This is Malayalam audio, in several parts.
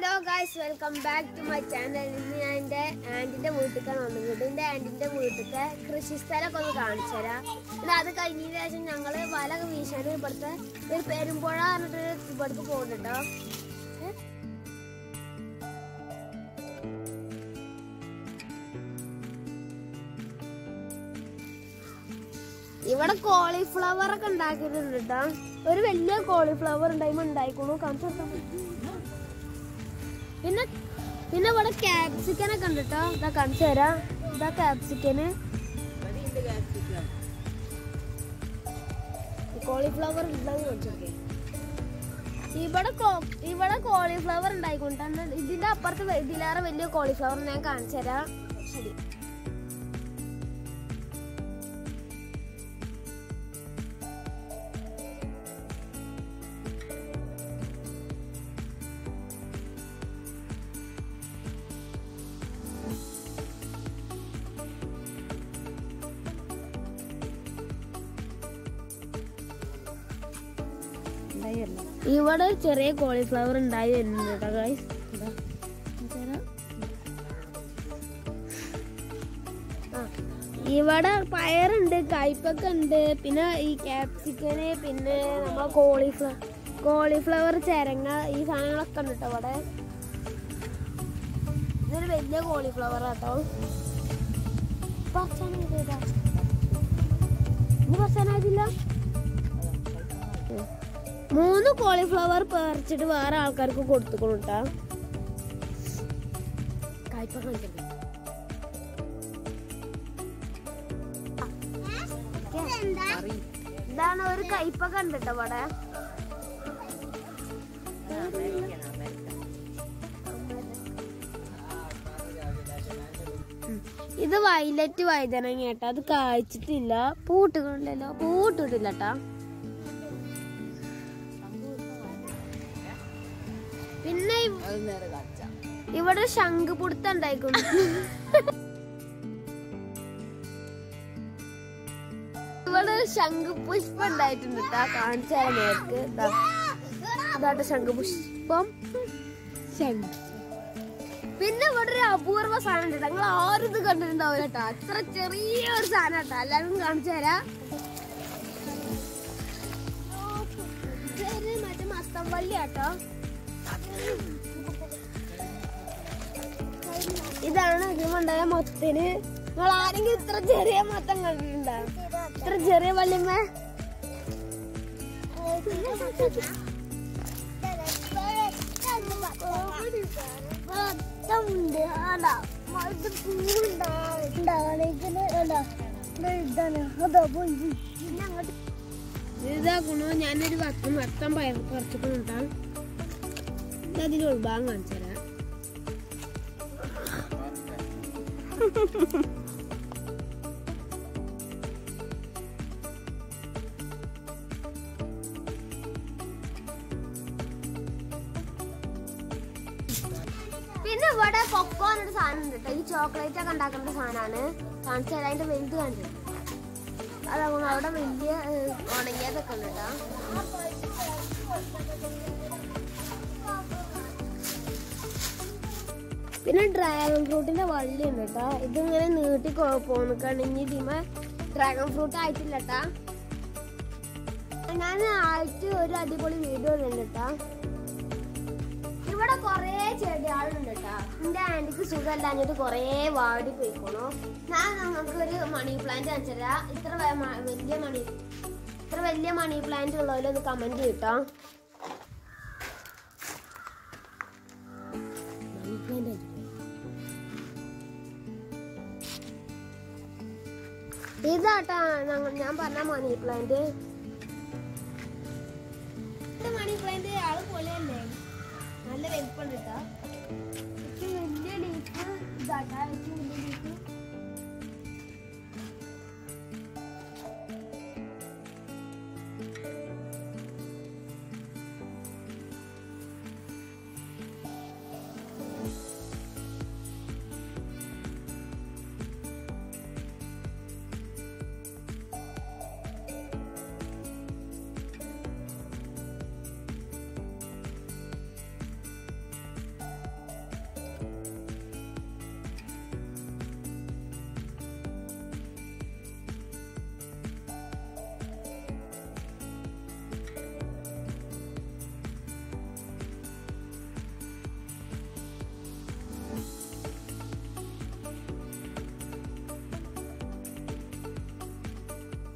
Hello guys welcome back to my channel ഇന്ന് ഞാൻ എൻ്റെ ആൻറ്റിൻ്റെ വീട്ടിലേക്കാണ് വന്നത് എൻ്റെ ആൻറ്റിൻ്റെ വീട്ടിലത്തെ കൃഷി സ്ഥലമൊക്കെ ഒന്ന് കാണിച്ചു തരാം പിന്നെ അത് കഴിഞ്ഞതിന് ശേഷം ഞങ്ങൾ വല വീശാൻ ഇവിടുത്തെ ഒരു പെരുമ്പുഴ പറഞ്ഞിട്ട് ഇവിടേക്ക് പോകുന്നുണ്ടോ ഇവിടെ കോളിഫ്ലവർ ഒക്കെ ഉണ്ടാക്കിയിട്ടുണ്ട് കേട്ടോ ഒരു വലിയ കോളിഫ്ലവർ ഉണ്ടായി ഉണ്ടായിക്കോളൂ കാണിച്ചു കൊടുത്താൽ മതി. പിന്നെ പിന്നെ ഇവിടെ ക്യാപ്സിക്കൻ ഒക്കെ ഉണ്ട് കേട്ടോ ഇതാ കാണിച്ചു തരാം ഇതാ ക്യാപ്സിക്കന് കോളിഫ്ലവർ ഉണ്ടെന്ന് കാണിച്ചോക്കെ ഇവിടെ കോ- ഇവിടെ കോളിഫ്ലവർ ഉണ്ടായിക്കൊണ്ടാണ് ഇതിന്റെ അപ്പുറത്ത് വെ- ഇതിലേറെ വലിയ കോളിഫ്ലവർ ഞാൻ കാണിച്ചു തരാം ശരി ഇവിടെ ചെറിയ കോളിഫ്ലവർ ഉണ്ടായി വരുന്നുണ്ട് കേട്ടോ ഗൈസ് ഇവിടെ പയറുണ്ട് കയ്പൊക്കെ ഉണ്ട് പിന്നെ ഈ ക്യാപ്സിക്കന് പിന്നെ നമ്മളെ കോളിഫ്ലവർ കോളിഫ്ലവർ ചിരങ്ങ ഈ സാധനങ്ങളൊക്കെ ഉണ്ട് കേട്ടോ ഇവിടെ ഇതൊരു വലിയ കോളിഫ്ലവർ ആട്ടോ പച്ചാനായതാ ഇനി പച്ചാനായതില്ല മൂന്ന് കോളിഫ്ലവർ പറിച്ചിട്ട് വേറെ ആൾക്കാർക്ക് കൊടുത്തുക്കണം കേട്ടാ കായ്പ കാണിക്കണ്ടേ ഇതാണ് ഒരു കയ്പൊക്കെ ഉണ്ട് കേട്ടോ ഇവിടെ ഉം. ഇത് വയലറ്റ് വൈതനങ്ങ കേട്ടോ അത് കായ്ച്ചിട്ടില്ല പൂട്ടുകൊണ്ടല്ലോ പൂട്ടിട്ടില്ല കേട്ടാ പിന്നെ ഇവ്- ഇവിടെ ശംഖുപുടുത്തം ഉണ്ടായിക്കുന്നു ഇവിടെ ഒരു ശംഖുപുഷ്പം ഉണ്ടായിട്ടുണ്ട് കേട്ടാ കാണിച്ചാൽ നേർക്ക് ഇതാട്ടെ ശംഖുപുഷ്പം ശംഖ് പിന്നെ ഇവിടെ ഒരു അപൂർവ സാധനം ഉണ്ട് നിങ്ങൾ ആരും ഇത് കണ്ടിട്ടുണ്ടാവില്ല കേട്ടോ അത്ര ചെറിയൊരു സാധനം കേട്ടോ എല്ലാവരും കാണിച്ചു തരാം ഇതൊരു മറ്റേ മത്തം വള്ളി കേട്ടോ ഇതാണ് ഇതിമുണ്ടായ മൊത്തന് നിങ്ങൾ ആരെങ്കിലും ഇത്ര ചെറിയ മത്തം കണ്ടിട്ടുണ്ടോ ഇത്ര ചെറിയ വള്ളിമ്മ മൊത്തമുണ്ട് ആടാ മഴ ഇതാക്കണോ ഞാനൊരു വത്തം വത്തം പയർ പറിച്ചിട്ടുണ്ടാ അതിന് ഉൾഭാഗം കാണിച്ചു തരാം പിന്നെ ഇവിടെ കൊക്കോ എന്നൊരു സാധനം ഉണ്ട് കേട്ടോ ഈ ചോക്ലേറ്റ് ഒക്കെ ഉണ്ടാക്കുന്ന സാധനമാണ് കാണിച്ചു തരാം അതിന്റെ വലുത് കാണിച്ചു അതാകുമ്പോൾ അവിടെ വലിയ ഏഹ്, ഉണങ്ങിയതൊക്കെ ഉണ്ട് കേട്ടോ പിന്നെ ഡ്രാഗൺ ഫ്രൂട്ടിന്റെ വള്ളി ഉണ്ട് കേട്ടോ ഇതിങ്ങനെ നീട്ടി പോന്നിക്കാണെങ്കിൽ ഇതിമ ഡ്രാഗൺ ഫ്രൂട്ട് ആയിട്ടില്ല കേട്ടാ ഞാൻ ആയിട്ട് ഒരു അടിപൊളി വീഡിയോ ഉണ്ട് കേട്ടാ ഇവിടെ കൊറേ ചെടികളുണ്ട് കേട്ടാ എന്റെ ആന്റിക്ക് സുഖമല്ലാഞ്ഞിട്ട് കൊറേ വാടി പോയിക്കോണു ഞാൻ നമുക്ക് ഒരു മണി പ്ലാന്റ് കാണിച്ചുതരാ ഇത്ര വ- മ- വലിയ മണി ഇത്ര വലിയ മണി പ്ലാന്റ് ഉള്ളവരൊന്ന് കമന്റ് ചെയ്യട്ടോ മണി പ്ലാന്റ് ഇതാട്ടാ ഞങ്ങ- ഞാൻ പറഞ്ഞ മണി പ്ലാന്റ് മണി പ്ലാന്റ് ആള് പൊളിയല്ലേ നല്ല വലിപ്പമുണ്ട് കേട്ടോ ഏറ്റവും വലിയ ലീഫ് ഇതാട്ടാ ഏറ്റവും വലിയ ലീഫ്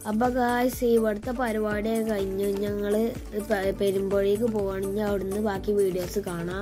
അപ്പൊ ഗായ്സ് ഇവിടുത്തെ പരിപാടി കഴിഞ്ഞു ഞങ്ങള് പ- പെരുമ്പൊഴിക്ക് പോവാണെങ്കിൽ അവിടുന്ന് ബാക്കി വീഡിയോസ് കാണാം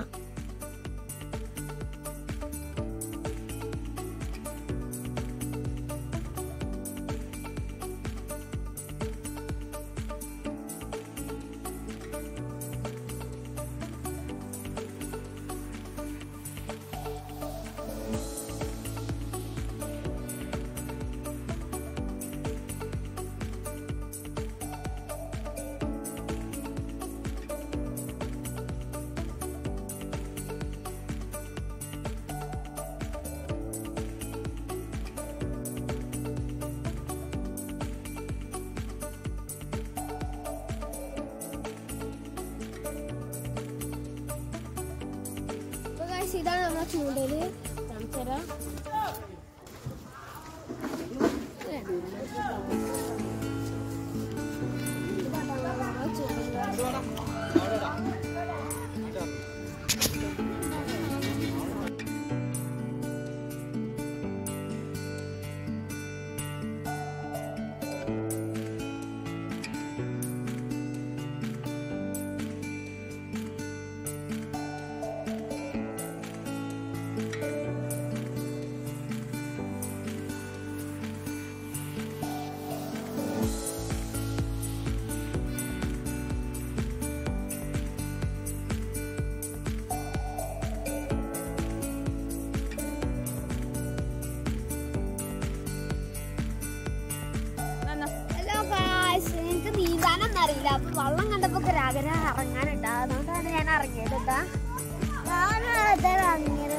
ഇതാണ് നമ്മളെ ചൂണ്ടല് കാണിച്ചുതരാം ഹലോ ഗായ്സ് എനിക്ക് നീന്താനൊന്നും അറിയില്ല അപ്പൊ വെള്ളം കണ്ടപ്പോ ഒരു ആഗ്രഹം ഇറങ്ങാനുണ്ട് അതുകൊണ്ടാണ് ഞാൻ ഇറങ്ങിയത് കേട്ടാ ഇറങ്ങിയത്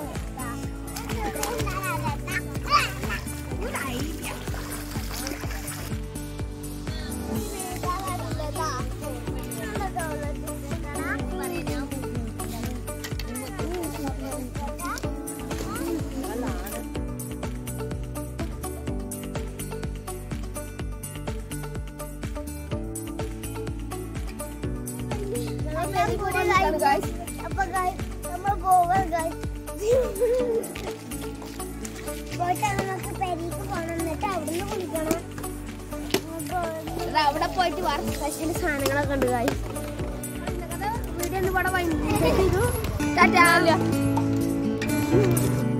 അപ്പൊ guys, നമ്മൾ പോവാ guys. പോയിട്ട് നമുക്ക് പെരീക്ക് പോണം എന്നിട്ട് അവിടുന്ന് കുളിക്കണം അപ്പൊ ഇത് അവിടെ പോയിട്ട് വേറെ സ്പെഷ്യൽ സാധനങ്ങളൊക്കെ ഉണ്ട് ഗായ്സ് വീഡിയോ ഒന്ന് ഇവിടെ വൈകുന്നേരം ചെയ്തു ടാറ്റാ